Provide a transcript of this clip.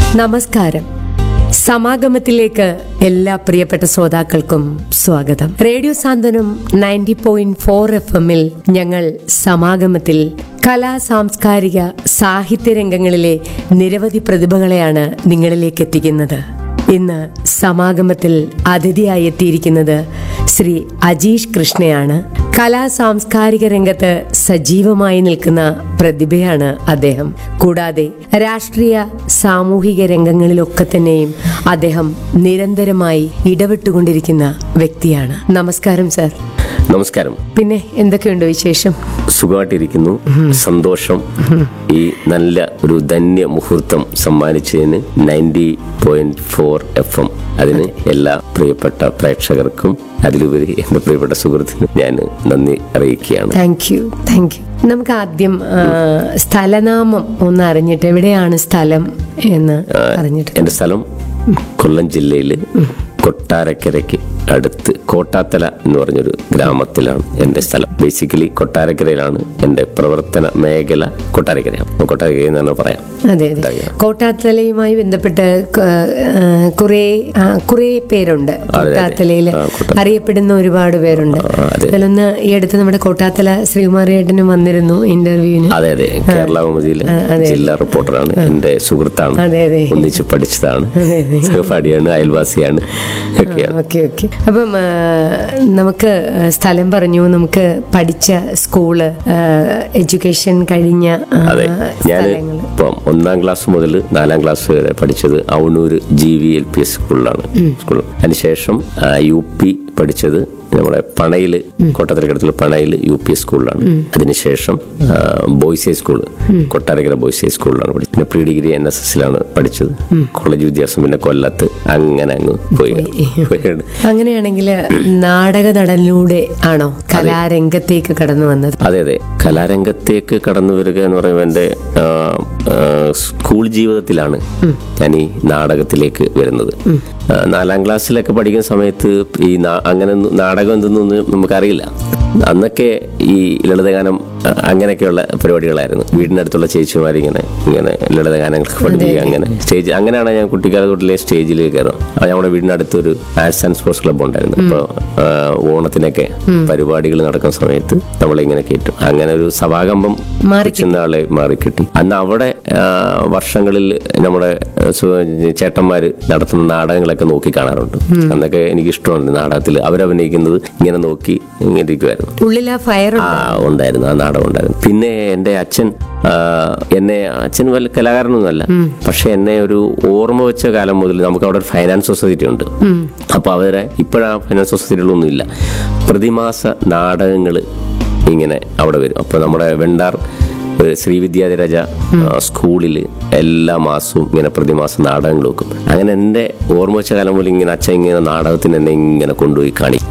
നമസ്കാരം സമാഗമത്തിലേക്ക് എല്ലാ പ്രിയപ്പെട്ട ശ്രോതാക്കൾക്കും സ്വാഗതം radio Santhwanam ninety point four F എമ്മിൽ ഞങ്ങൾ സമാഗമത്തിൽ കലാ സാംസ്കാരിക സാഹിത്യ രംഗങ്ങളിലെ നിരവധി പ്രതിഭകളെയാണ് നിങ്ങളിലേക്ക് എത്തിക്കുന്നത് ഇന്ന് സമാഗമത്തിൽ അതിഥിയായി എത്തിയിരിക്കുന്നത് ശ്രീ അജീഷ് കൃഷ്ണയാണ് കലാ സാംസ്കാരിക രംഗത്ത് സജീവമായി നിൽക്കുന്ന പ്രതിഭയാണ് അദ്ദേഹം കൂടാതെ രാഷ്ട്രീയ സാമൂഹിക രംഗങ്ങളിലൊക്കെ തന്നെയും അദ്ദേഹം നിരന്തരമായി ഇടപെട്ടുകൊണ്ടിരിക്കുന്ന വ്യക്തിയാണ് നമസ്കാരം സർ നമസ്കാരം പിന്നെ എന്തൊക്കെയുണ്ട് വിശേഷം സുഖമായിട്ടിരിക്കുന്നു സന്തോഷം ഈ നല്ല ഒരു ധന്യ മുഹൂർത്തം സമ്മാനിച്ചതിന് ninety point four F M അതിന് എല്ലാ പ്രിയപ്പെട്ട പ്രേക്ഷകർക്കും അതിലുപരി എന്റെ പ്രിയപ്പെട്ട സുഹൃത്തിനും ഞാൻ നന്ദി അറിയിക്കുകയാണ് താങ്ക് യു താങ്ക് യു നമുക്ക് ആദ്യം ആ, സ്ഥലനാമം ഒന്ന് അറിഞ്ഞിട്ട് എവിടെയാണ് സ്ഥലം എന്ന് അറിഞ്ഞിട്ട് എന്റെ സ്ഥലം കൊല്ലം ജില്ലയിൽ കൊട്ടാരക്കരയ്ക്ക് അടുത്ത് കോട്ടാത്തല എന്ന് പറഞ്ഞൊരു ഗ്രാമത്തിലാണ് എന്റെ സ്ഥലം ബേസിക്കലി കൊട്ടാരക്കരയിലാണ് എന്റെ പ്രവർത്തന മേഖല കൊട്ടാരക്കരയാണ് കൊട്ടാരക്കര എന്ന് തന്നെ പറയാം അതെ അതെ കോട്ടാത്തലയുമായി ബന്ധപ്പെട്ട് ക- ആ, കുറേ ആ, കുറേ പേരുണ്ട് കോട്ടാത്തലയിൽ ആ, കോട്ടാ- അറിയപ്പെടുന്ന ഒരുപാട് പേരുണ്ട് ആ, അതെ. അതിലൊന്ന് ഈ അടുത്ത് നമ്മുടെ കോട്ടാത്തല ശ്രീകുമാരേട്ടനും വന്നിരുന്നു ഇന്റർവ്യൂവിന് അതെ അതെ കേരള കൗമുദിയിലെ ജില്ലാ റിപ്പോർട്ടറാണ് എന്റെ സുഹൃത്താണ് അതെ അതെ ഒന്നിച്ച് പഠിച്ചതാണ് സഹപാഠിയാണ് അയൽവാസിയാണ് ഒക്കെയാണ് ഓക്കെ ഓക്കെ അപ്പം ആ, നമുക്ക് സ്ഥലം പറഞ്ഞു നമുക്ക് പഠിച്ച സ്കൂള് എഡ്യൂക്കേഷൻ കഴിഞ്ഞ ആ, അതെ ഞാൻ സ്ഥലങ്ങള് ഇപ്പം ഒന്നാം ക്ലാസ് മുതൽ നാലാം ക്ലാസ് വരെ പഠിച്ചത് Avanoor G V L P S സ്കൂളിലാണ് സ്കൂൾ അതിനുശേഷം ആ, യു പി പഠിച്ചത് നമ്മുടെ പണയില് കോട്ടത്തലക്കടുത്തുള്ള പണയില് യു പി എസ് സ്കൂളിലാണ് അതിനുശേഷം ആ, boys high school Kottarakkara boys high സ്കൂളിലാണ് പഠിച്ചത് പിന്നെ പ്രീ ഡിഗ്രി എൻ എസ് എസിലാണ് പഠിച്ചത് കോളേജ് വിദ്യാഭ്യാസം പിന്നെ കൊല്ലത്ത് അങ്ങനെ അങ്ങ് പോയി പോയാണ്. അങ്ങനെയാണെങ്കിൽ നാടക നടനിലൂടെ ആണോ കലാരംഗത്തേക്ക് കടന്നു വന്നത് അതെ അതെ കലാരംഗത്തേക്ക് കടന്നു വരിക എന്ന് പറയുമ്പോൾ എൻ്റെ ആ, ആ, സ്കൂൾ ജീവിതത്തിലാണ് ഞാൻ ഈ നാടകത്തിലേക്ക് വരുന്നത് ആ, നാലാം ക്ലാസ്സിലൊക്കെ പഠിക്കുന്ന സമയത്ത് ഈ നാ- അങ്ങനെ ഒന്നും നാടകം എന്തെന്നൊന്നും നമുക്കറിയില്ല അന്നൊക്കെ ഈ ലളിതഗാനം ആ, അങ്ങനെയൊക്കെയുള്ള പരിപാടികളായിരുന്നു വീടിനടുത്തുള്ള ചേച്ചിമാർ ഇങ്ങനെ ഇങ്ങനെ ലളിതഗാനങ്ങളൊക്കെ പഠിപ്പിക്കുക അങ്ങനെ സ്റ്റേജ് അങ്ങനെയാണ് ഞാൻ കുട്ടിക്കാലത്ത് തൊട്ടിലെ സ്റ്റേജിൽ കയറും അപ്പോൾ നമ്മുടെ വീടിനടുത്തൊരു ആർട്സ് ആൻഡ് സ്പോർട്സ് ക്ലബ്ബ് ഉണ്ടായിരുന്നു അപ്പോൾ ഓണത്തിനൊക്കെ പരിപാടികൾ നടക്കുന്ന സമയത്ത് നമ്മളിങ്ങനെ കയറ്റും അങ്ങനെ ഒരു സഭാകമ്പം മാറി ആളെ മാറി കിട്ടി അന്ന് അവിടെ ആ, വർഷങ്ങളിൽ നമ്മുടെ സു- ചേട്ടന്മാര് നടത്തുന്ന നാടകങ്ങളൊക്കെ നോക്കി കാണാറുണ്ട് അന്നൊക്കെ എനിക്ക് ഇഷ്ടമാണ് നാടകത്തിൽ അവരഭിനയിക്കുന്നത് ഇങ്ങനെ നോക്കി ഇങ്ങനെ ഇരിക്കുമായിരുന്നു ഉള്ളിൽ ആ ഫയർ ആ ഉണ്ടായിരുന്നു ആ നാടകം ഉണ്ടായിരുന്നു പിന്നെ എൻ്റെ അച്ഛൻ ആ, എന്നെ അച്ഛൻ വല്ല കലാകാരനൊന്നുമല്ല പക്ഷെ എന്നെ ഒരു ഓർമ്മ വെച്ച കാലം മുതൽ നമുക്ക് അവിടെ ഒരു ഫൈനാൻസ് സൊസൈറ്റി ഉണ്ട് അപ്പൊ അവരെ ഇപ്പോഴാ ഫൈനാൻസ് സൊസൈറ്റികളൊന്നും ഇല്ല പ്രതിമാസ നാടകങ്ങൾ ഇങ്ങനെ അവിടെ വരും അപ്പൊ നമ്മുടെ വെണ്ടാർ ഏഹ്, ശ്രീവിദ്യാധിരാജ സ്കൂളിൽ എല്ലാ മാസവും ഇങ്ങനെ പ്രതിമാസം നാടകങ്ങൾ വെക്കും അങ്ങനെ എൻ്റെ ഓർമ്മ വെച്ച കാലം മുതൽ ഇങ്ങനെ അച്ഛൻ ഇങ്ങനെ നാടകത്തിന് എന്നെ ഇങ്ങനെ കൊണ്ടുപോയി കാണി